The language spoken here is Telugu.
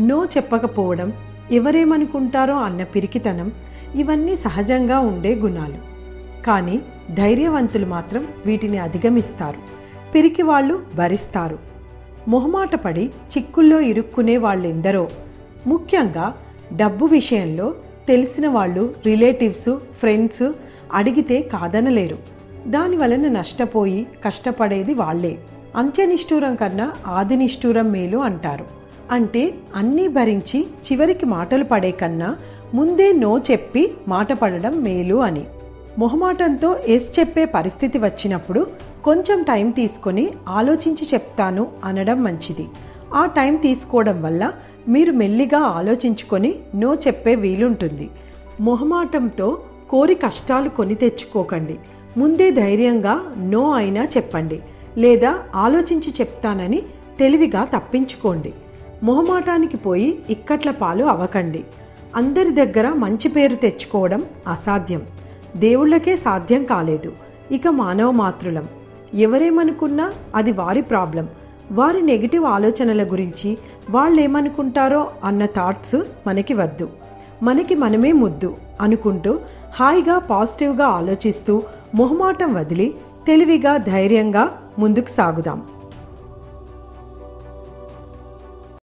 నో చెప్పకపోవడం ఎవరేమనుకుంటారో అన్న పిరికితనం ఇవన్నీ సహజంగా ఉండే గుణాలు కానీ ధైర్యవంతులు మాత్రం వీటిని అధిగమిస్తారు పిరికి వాళ్ళు భరిస్తారు మొహమాటపడి చిక్కుల్లో ఇరుక్కునే వాళ్ళెందరో ముఖ్యంగా డబ్బు విషయంలో తెలిసిన వాళ్ళు రిలేటివ్స్ ఫ్రెండ్స్ అడిగితే కాదనలేరు దాని వలన నష్టపోయి కష్టపడేది వాళ్ళే అంత్యనిష్ఠూరం కన్నా ఆది నిష్ఠూరం మేలు అంటారు అంటే అన్నీ భరించి చివరికి మాటలు పడే కన్నా ముందే నో చెప్పి మాట పడడం మేలు అని మొహమాటంతో ఎస్ చెప్పే పరిస్థితి వచ్చినప్పుడు కొంచెం టైం తీసుకొని ఆలోచించి చెప్తాను అనడం మంచిది ఆ టైం తీసుకోవడం వల్ల మీరు మెల్లిగా ఆలోచించుకొని నో చెప్పే వీలుంటుంది మొహమాటంతో కోరి కష్టాలు కొని తెచ్చుకోకండి ముందే ధైర్యంగా నో అయినా చెప్పండి లేదా ఆలోచించి చెప్తానని తెలివిగా తప్పించుకోండి మొహమాటానికి పోయి ఇక్కట్ల పాలు అవ్వకండి అందరి దగ్గర మంచి పేరు తెచ్చుకోవడం అసాధ్యం దేవుళ్ళకే సాధ్యం కాలేదు ఇక మానవ మాతృలం ఎవరేమనుకున్నా అది వారి ప్రాబ్లం వారి నెగిటివ్ ఆలోచనల గురించి వాళ్ళు ఏమనుకుంటారో అన్న థాట్స్ మనకి వద్దు మనకి మనమే ముద్దు అనుకుంటూ హాయిగా పాజిటివ్గా ఆలోచిస్తూ మొహమాటం వదిలి తెలివిగా ధైర్యంగా ముందుకు సాగుదాం